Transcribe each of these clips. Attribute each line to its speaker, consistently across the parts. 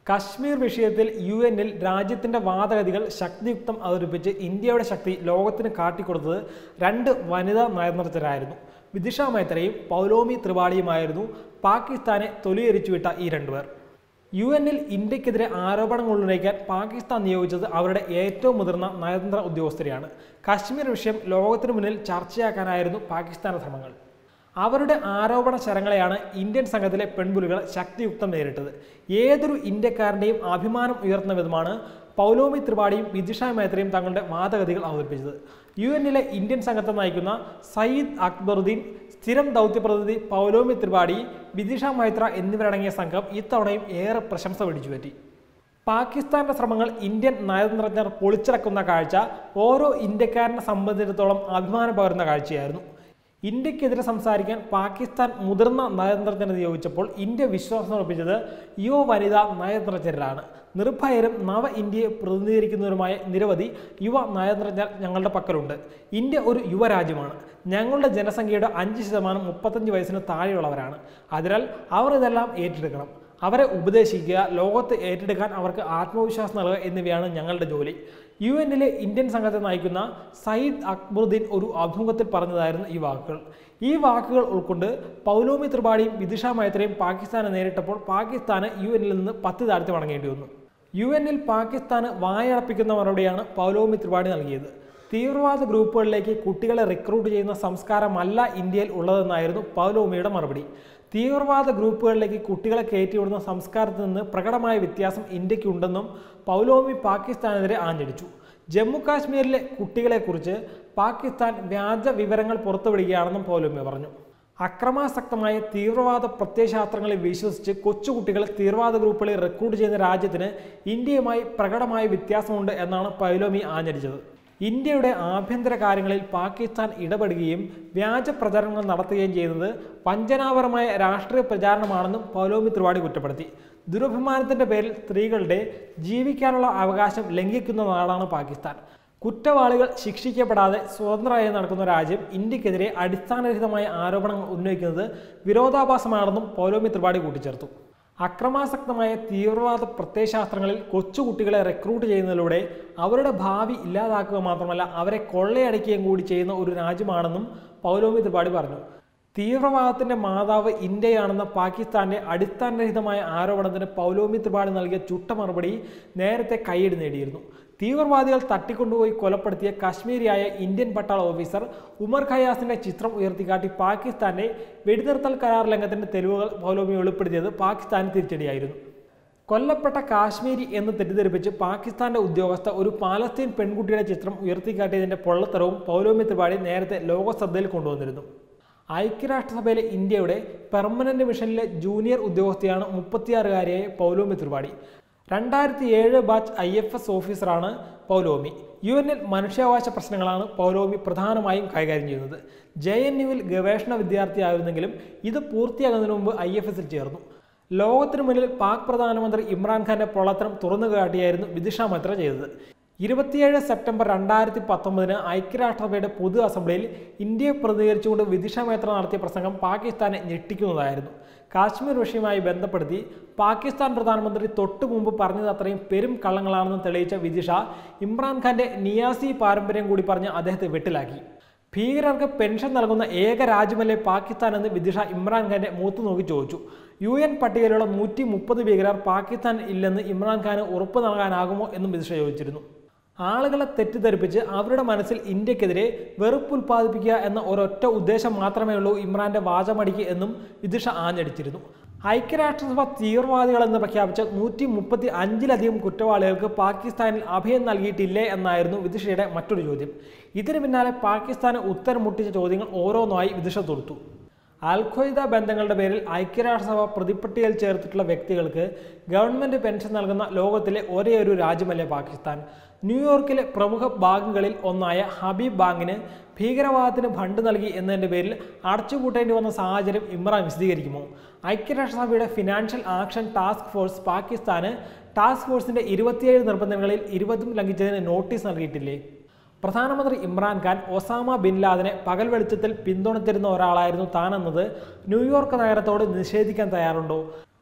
Speaker 1: കശ്മീർ വിഷയത്തിൽ യു എന്നിൽ രാജ്യത്തിന്റെ വാദഗതികൾ ശക്തിയുക്തം അവതരിപ്പിച്ച് ഇന്ത്യയുടെ ശക്തി ലോകത്തിന് കാട്ടിക്കൊടുത്തത് രണ്ട് വനിതാ നയതന്ത്രജ്ഞരായിരുന്നു വിദിഷ മൈത്രയും പൗലോമി ത്രിപാഠിയുമായിരുന്നു പാകിസ്ഥാനെ തൊലിയെരിച്ചുവിട്ട ഈ രണ്ടുപേർ യു എന്നിൽ ഇന്ത്യക്കെതിരെ ആരോപണങ്ങൾ ഉന്നയിക്കാൻ പാകിസ്ഥാൻ നിയോഗിച്ചത് അവരുടെ ഏറ്റവും മുതിർന്ന നയതന്ത്ര ഉദ്യോഗസ്ഥരെയാണ് കശ്മീർ വിഷയം ലോകത്തിനു മുന്നിൽ ചർച്ചയാക്കാനായിരുന്നു പാകിസ്ഥാന്റെ ശ്രമങ്ങൾ അവരുടെ ആരോപണ ശരങ്ങളെയാണ് ഇന്ത്യൻ സംഘത്തിലെ പെൺപുലികൾ ശക്തിയുക്തം നേരിട്ടത് ഏതൊരു ഇന്ത്യക്കാരൻ്റെയും അഭിമാനം ഉയർത്തുന്ന വിധമാണ് പൗലോമി ത്രിപാഠിയും വിദിഷ മേത്രയും തങ്ങളുടെ വാദഗതികൾ അവതരിപ്പിച്ചത് യു എന്നിലെ ഇന്ത്യൻ സംഘത്തെ നയിക്കുന്ന സയ്യിദ് അക്ബറുദ്ദീൻ സ്ഥിരം ദൗത്യ പ്രതിനിധി പൗലോമി ത്രിപാഠി വിദിഷ മൈത്ര എന്നിവരടങ്ങിയ സംഘം ഇത്തവണയും ഏറെ പ്രശംസ പിടിച്ചുപറ്റി പാകിസ്ഥാന്റെ ശ്രമങ്ങൾ ഇന്ത്യൻ നയതന്ത്രജ്ഞർ പൊളിച്ചിറക്കുന്ന കാഴ്ച ഓരോ ഇന്ത്യക്കാരനെ സംബന്ധിച്ചിടത്തോളം അഭിമാനം പകരുന്ന കാഴ്ചയായിരുന്നു ഇന്ത്യക്കെതിരെ സംസാരിക്കാൻ പാകിസ്ഥാൻ മുതിർന്ന നയതന്ത്രജ്ഞരെ നിയോഗിച്ചപ്പോൾ ഇന്ത്യ വിശ്വാസം ഉറപ്പിച്ചത് യുവ വനിതാ നയതന്ത്രജ്ഞരിലാണ് നിർഭയരും നവ ഇന്ത്യയെ പ്രതിനിധീകരിക്കുന്നവരുമായ നിരവധി യുവ നയതന്ത്രജ്ഞർ ഞങ്ങളുടെ പക്കലുണ്ട് ഇന്ത്യ ഒരു യുവരാജ്യമാണ് ഞങ്ങളുടെ ജനസംഖ്യയുടെ അഞ്ച് ശതമാനം മുപ്പത്തഞ്ച് വയസ്സിന് താഴെയുള്ളവരാണ് അതിനാൽ അവർ ഇതെല്ലാം ഏറ്റെടുക്കണം അവരെ ഉപദേശിക്കുക ലോകത്ത് ഏറ്റെടുക്കാൻ അവർക്ക് ആത്മവിശ്വാസം നൽകുക എന്നിവയാണ് ഞങ്ങളുടെ ജോലി യു എന്നിലെ ഇന്ത്യൻ സംഘത്തെ നയിക്കുന്ന സയ്യിദ് അക്ബറുദ്ദീൻ ഒരു അഭിമുഖത്തിൽ പറഞ്ഞതായിരുന്നു ഈ വാക്കുകൾ ഈ വാക്കുകൾ ഉൾക്കൊണ്ട് പൗലോമി ത്രിപാഠിയും വിദിഷ മൈത്രയും പാകിസ്ഥാനെ നേരിട്ടപ്പോൾ പാകിസ്ഥാന് യു എന്നിൽ നിന്ന് പത്ത് താഴ്ത്തി മടങ്ങേണ്ടി വന്നു യു എന്നിൽ പാകിസ്ഥാന് വായടപ്പിക്കുന്ന മറുപടിയാണ് പൗലോമി ത്രിപാഠി നൽകിയത് തീവ്രവാദ ഗ്രൂപ്പുകളിലേക്ക് കുട്ടികളെ റിക്രൂട്ട് ചെയ്യുന്ന സംസ്കാരമല്ല ഇന്ത്യയിൽ ഉള്ളതെന്നായിരുന്നു പൗലോമിയുടെ മറുപടി തീവ്രവാദ ഗ്രൂപ്പുകളിലേക്ക് കുട്ടികളെ കയറ്റിവിടുന്ന സംസ്കാരത്തിൽ നിന്ന് പ്രകടമായ വ്യത്യാസം ഇന്ത്യക്കുണ്ടെന്നും പൗലോമി പാകിസ്ഥാനെതിരെ ആഞ്ഞടിച്ചു ജമ്മു കാശ്മീരിലെ കുട്ടികളെക്കുറിച്ച് പാകിസ്ഥാൻ വ്യാജ വിവരങ്ങൾ പുറത്തുവിടുകയാണെന്നും പൗലോമി പറഞ്ഞു അക്രമാസക്തമായ തീവ്രവാദ പ്രത്യയശാസ്ത്രങ്ങളിൽ വിശ്വസിച്ച് കൊച്ചുകുട്ടികളെ തീവ്രവാദ ഗ്രൂപ്പുകളിൽ റിക്രൂട്ട് ചെയ്യുന്ന രാജ്യത്തിന് ഇന്ത്യയുമായി പ്രകടമായ വ്യത്യാസമുണ്ട് എന്നാണ് പൗലോമി ആഞ്ഞടിച്ചത് ഇന്ത്യയുടെ ആഭ്യന്തര കാര്യങ്ങളിൽ പാകിസ്ഥാൻ ഇടപെടുകയും വ്യാജ പ്രചരണങ്ങൾ നടത്തുകയും ചെയ്യുന്നത് വഞ്ചനാപരമായ രാഷ്ട്രീയ പ്രചാരണമാണെന്നും പൗലോമി ത്രിപാഠി കുറ്റപ്പെടുത്തി ദുരഭിമാനത്തിന്റെ പേരിൽ സ്ത്രീകളുടെ ജീവിക്കാനുള്ള അവകാശം ലംഘിക്കുന്ന നാടാണ് പാകിസ്ഥാൻ കുറ്റവാളികൾ ശിക്ഷിക്കപ്പെടാതെ സ്വതന്ത്രമായി നടക്കുന്ന രാജ്യം ഇന്ത്യക്കെതിരെ അടിസ്ഥാനരഹിതമായ ആരോപണങ്ങൾ ഉന്നയിക്കുന്നത് വിരോധാഭാസമാണെന്നും പൗലോമി ത്രിപാഠി കൂട്ടിച്ചേർത്തു അക്രമാസക്തമായ തീവ്രവാദ പ്രത്യയശാസ്ത്രങ്ങളിൽ കൊച്ചുകുട്ടികളെ റിക്രൂട്ട് ചെയ്യുന്നതിലൂടെ അവരുടെ ഭാവി ഇല്ലാതാക്കുക മാത്രമല്ല അവരെ കൊള്ളയടിക്കുകയും കൂടി ചെയ്യുന്ന ഒരു രാജ്യമാണെന്നും പൗലോമി ത്രിപാഠി പറഞ്ഞു തീവ്രവാദത്തിന്റെ മാതാവ് ഇന്ത്യയാണെന്ന പാകിസ്ഥാന്റെ അടിസ്ഥാനരഹിതമായ ആരോപണത്തിന് പൗലോമി ത്രിപാഠി നൽകിയ ചുട്ട മറുപടി നേരത്തെ കൈയടി നേടിയിരുന്നു തീവ്രവാദികൾ തട്ടിക്കൊണ്ടുപോയി കൊലപ്പെടുത്തിയ കാശ്മീരിയായ ഇന്ത്യൻ പട്ടാള ഓഫീസർ ഉമർ ഖയാസിന്റെ ചിത്രം ഉയർത്തിക്കാട്ടി പാകിസ്ഥാന്റെ വെടിനിർത്തൽ കരാർ ലംഘനത്തിന്റെ തെളിവുകൾ പൗലോമി വെളിപ്പെടുത്തിയത് പാകിസ്ഥാന് തിരിച്ചടിയായിരുന്നു കൊല്ലപ്പെട്ട കാശ്മീരി എന്ന് തെറ്റിദ്ധരിപ്പിച്ച് പാകിസ്ഥാന്റെ ഉദ്യോഗസ്ഥ ഒരു പാലസ്തീൻ പെൺകുട്ടിയുടെ ചിത്രം ഉയർത്തിക്കാട്ടിയതിന്റെ പൊള്ളത്തരവും പൗലോമി ത്രിപാഠി നേരത്തെ ലോകശ്രദ്ധയിൽ കൊണ്ടുവന്നിരുന്നു ഐക്യരാഷ്ട്രസഭയിലെ ഇന്ത്യയുടെ പെർമനന്റ് മിഷനിലെ ജൂനിയർ ഉദ്യോഗസ്ഥയാണ് മുപ്പത്തിയാറുകാരിയായ പൗലോമി ത്രിപാഠി രണ്ടായിരത്തി ഏഴ് ബാച്ച് ഐ എഫ് എസ് ഓഫീസറാണ് പൗലോമി യു എന്നിൽ മനുഷ്യാവകാശ പ്രശ്നങ്ങളാണ് പൗലോമി പ്രധാനമായും കൈകാര്യം ചെയ്യുന്നത് ജെ എൻ യുവിൽ ഗവേഷണ വിദ്യാർത്ഥിയായിരുന്നെങ്കിലും ഇത് പൂർത്തിയാകുന്നതിന് മുമ്പ് ഐ എഫ് എസിൽ ചേർന്നു ലോകത്തിനു മുന്നിൽ പാക് പ്രധാനമന്ത്രി ഇമ്രാൻഖാന്റെ പൊള്ളത്തരം തുറന്നു കാട്ടിയായിരുന്നു വിദിഷ മൈത്ര ചെയ്തത് ഇരുപത്തിയേഴ് സെപ്റ്റംബർ രണ്ടായിരത്തി പത്തൊമ്പതിന് ഐക്യരാഷ്ട്രസഭയുടെ പൊതു അസംബ്ലിയിൽ ഇന്ത്യയെ പ്രതികരിച്ചുകൊണ്ട് വിദിഷ മേത്ര നടത്തിയ പ്രസംഗം പാകിസ്ഥാനെ ഞെട്ടിക്കുന്നതായിരുന്നു കാശ്മീർ വിഷയവുമായി ബന്ധപ്പെടുത്തി പാകിസ്ഥാൻ പ്രധാനമന്ത്രി തൊട്ടു മുമ്പ് പറഞ്ഞത് അത്രയും പെരും കള്ളങ്ങളാണെന്ന് തെളിയിച്ച വിദിഷ ഇമ്രാൻഖാന്റെ നിയാസി പാരമ്പര്യം കൂടി പറഞ്ഞ് അദ്ദേഹത്തെ വെട്ടിലാക്കി ഭീകരർക്ക് പെൻഷൻ നൽകുന്ന ഏക രാജ്യമല്ലേ പാകിസ്ഥാൻ എന്ന് വിദിഷ ഇമ്രാൻഖാന്റെ മൂത്തു നോക്കി ചോദിച്ചു യു എൻ പട്ടികയിലുള്ള നൂറ്റി മുപ്പത് ഭീകരർ പാകിസ്ഥാൻ ഇല്ലെന്ന് ഇമ്രാൻഖാന് ഉറപ്പ് നൽകാനാകുമോ എന്നും വിദിഷ ചോദിച്ചിരുന്നു ആളുകളെ തെറ്റിദ്ധരിപ്പിച്ച് അവരുടെ മനസ്സിൽ ഇന്ത്യക്കെതിരെ വെറുപ്പ് ഉൽപ്പാദിപ്പിക്കുക എന്ന ഒരൊറ്റ ഉദ്ദേശം മാത്രമേ ഉള്ളൂ ഇമ്രാന്റെ വാചമടിക്ക് എന്നും വിദിഷ ആഞ്ഞടിച്ചിരുന്നു ഐക്യരാഷ്ട്രസഭ തീവ്രവാദികളെന്ന് പ്രഖ്യാപിച്ച നൂറ്റി മുപ്പത്തി അഞ്ചിലധികം കുറ്റവാളികൾക്ക് പാകിസ്ഥാനിൽ അഭയം നൽകിയിട്ടില്ലേ എന്നായിരുന്നു വിദിഷയുടെ മറ്റൊരു ചോദ്യം ഇതിന് പിന്നാലെ പാകിസ്ഥാന് ഉത്തരം മുട്ടിച്ച ചോദ്യങ്ങൾ ഓരോന്നായി വിദിഷ തൊടുത്തു അൽഖ്വയ്ദ ബന്ധങ്ങളുടെ പേരിൽ ഐക്യരാഷ്ട്രസഭ പ്രതിപ്പട്ടികയിൽ ചേർത്തിട്ടുള്ള വ്യക്തികൾക്ക് ഗവൺമെന്റ് പെൻഷൻ നൽകുന്ന ലോകത്തിലെ ഒരേ ഒരു രാജ്യമല്ലേ പാകിസ്ഥാൻ ന്യൂയോർക്കിലെ പ്രമുഖ ബാങ്കുകളിൽ ഒന്നായ ഹബീബ് ബാങ്കിന് ഭീകരവാദത്തിന് ഫണ്ട് നൽകി എന്നതിന്റെ പേരിൽ അടച്ചുപൂട്ടേണ്ടി വന്ന സാഹചര്യം ഇമ്രാൻ വിശദീകരിക്കുമോ ഐക്യരാഷ്ട്രസഭയുടെ ഫിനാൻഷ്യൽ ആക്ഷൻ ടാസ്ക് ഫോഴ്സ് പാകിസ്ഥാന് ടാസ്ക് ഫോഴ്സിന്റെ ഇരുപത്തിയേഴ് നിർബന്ധങ്ങളിൽ ഇരുപതും ലംഘിച്ചതിന് നോട്ടീസ് നൽകിയിട്ടില്ലേ പ്രധാനമന്ത്രി ഇമ്രാൻഖാൻ ഒസാമ ബിൻ ലാദനെ പകൽ വെളിച്ചത്തിൽ പിന്തുണച്ചിരുന്ന ഒരാളായിരുന്നു താനെന്നത് ന്യൂയോർക്ക് നഗരത്തോട് നിഷേധിക്കാൻ തയ്യാറുണ്ടോ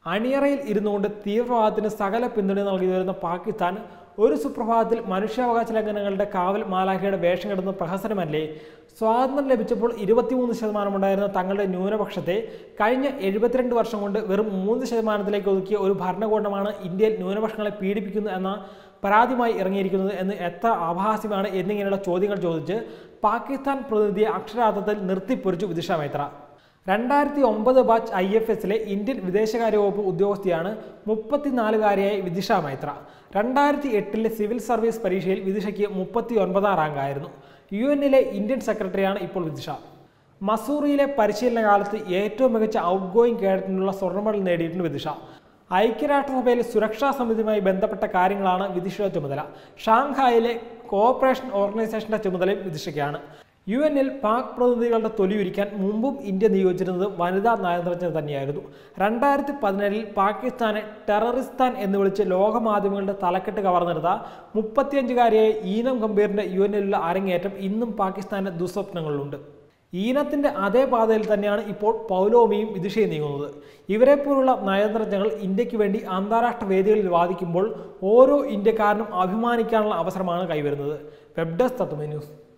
Speaker 1: അണിയറയിൽ ഇരുന്നുകൊണ്ട് തീവ്രവാദത്തിന് സകല പിന്തുണ നൽകി വരുന്ന പാകിസ്ഥാൻ ഒരു സുപ്രഭാതത്തിൽ മനുഷ്യാവകാശ ലംഘനങ്ങളുടെ കാവൽ മാലാഖയുടെ വേഷം കിടന്ന പ്രഹസനമല്ലേ സ്വാതന്ത്ര്യം ലഭിച്ചപ്പോൾ ഇരുപത്തിമൂന്ന് ശതമാനമുണ്ടായിരുന്ന തങ്ങളുടെ ന്യൂനപക്ഷത്തെ കഴിഞ്ഞ എഴുപത്തിരണ്ട് വർഷം കൊണ്ട് വെറും മൂന്ന് ശതമാനത്തിലേക്ക് ഒതുക്കിയ ഒരു ഭരണകൂടമാണ് ഇന്ത്യയിൽ ന്യൂനപക്ഷങ്ങളെ പീഡിപ്പിക്കുന്നു എന്ന പരാതിയുമായി ഇറങ്ങിയിരിക്കുന്നത് എന്ന് എത്ര ആഭാസ്യമാണ് എന്നിങ്ങനെയുള്ള ചോദ്യങ്ങൾ ചോദിച്ച് പാകിസ്ഥാൻ പ്രതിനിധിയെ അക്ഷരാർത്ഥത്തിൽ നിർത്തിപ്പൊരിച്ചു വിദിഷ മൈത്ര രണ്ടായിരത്തി ഒമ്പത് ബാച്ച് ഐ എഫ് എസിലെ ഇന്ത്യൻ വിദേശകാര്യ വകുപ്പ് ഉദ്യോഗസ്ഥയാണ് മുപ്പത്തിനാലുകാരിയായ വിദിഷ മൈത്ര രണ്ടായിരത്തി എട്ടിലെ സിവിൽ സർവീസ് പരീക്ഷയിൽ വിദിഷയ്ക്ക് മുപ്പത്തി ഒൻപതാം റാങ്കായിരുന്നു യു എന്നിലെ ഇന്ത്യൻ സെക്രട്ടറിയാണ് ഇപ്പോൾ വിദിഷ മസൂറിയിലെ പരിശീലന കാലത്ത് ഏറ്റവും മികച്ച ഔട്ട് ഗോയിങ് കേഡറ്റിനുള്ള സ്വർണ്ണ മെഡൽ നേടിയിട്ടുണ്ട് വിദിഷ ഐക്യരാഷ്ട്രസഭയിലെ സുരക്ഷാ സമിതിയുമായി ബന്ധപ്പെട്ട കാര്യങ്ങളാണ് വിദിഷയുടെ ചുമതല ഷാങ്ഹായിലെ കോഓപ്പറേഷൻ ഓർഗനൈസേഷന്റെ ചുമതലയും വിദിഷയ്ക്കാണ് യു എന്നിൽ പാക് പ്രതിനിധികളുടെ തൊലിയുരിക്കാൻ മുമ്പും ഇന്ത്യ നിയോഗിച്ചിരുന്നത് വനിതാ നയതന്ത്രജ്ഞർ തന്നെയായിരുന്നു രണ്ടായിരത്തി പതിനേഴിൽ പാകിസ്ഥാനെ ടെററിസ്ഥാൻ എന്ന് വിളിച്ച് ലോകമാധ്യമങ്ങളുടെ തലക്കെട്ട് കവർന്നെടുത്ത മുപ്പത്തിയഞ്ചുകാരിയായ ഈനം ഗംഭീറിന്റെ യു എന്നിലുള്ള അരങ്ങേറ്റം ഇന്നും പാകിസ്ഥാന്റെ ദുസ്വപ്നങ്ങളിലുണ്ട് ഈനത്തിന്റെ അതേ പാതയിൽ തന്നെയാണ് ഇപ്പോൾ പൗലോമിയും വിദിഷയും നീങ്ങുന്നത് ഇവരെപ്പോലുള്ള നയതന്ത്രജ്ഞകൾ ഇന്ത്യക്ക് വേണ്ടി അന്താരാഷ്ട്ര വേദികളിൽ വാദിക്കുമ്പോൾ ഓരോ ഇന്ത്യക്കാരനും അഭിമാനിക്കാനുള്ള അവസരമാണ് കൈവരുന്നത് വെബ് ഡെസ്ക് തത്വമേ ന്യൂസ്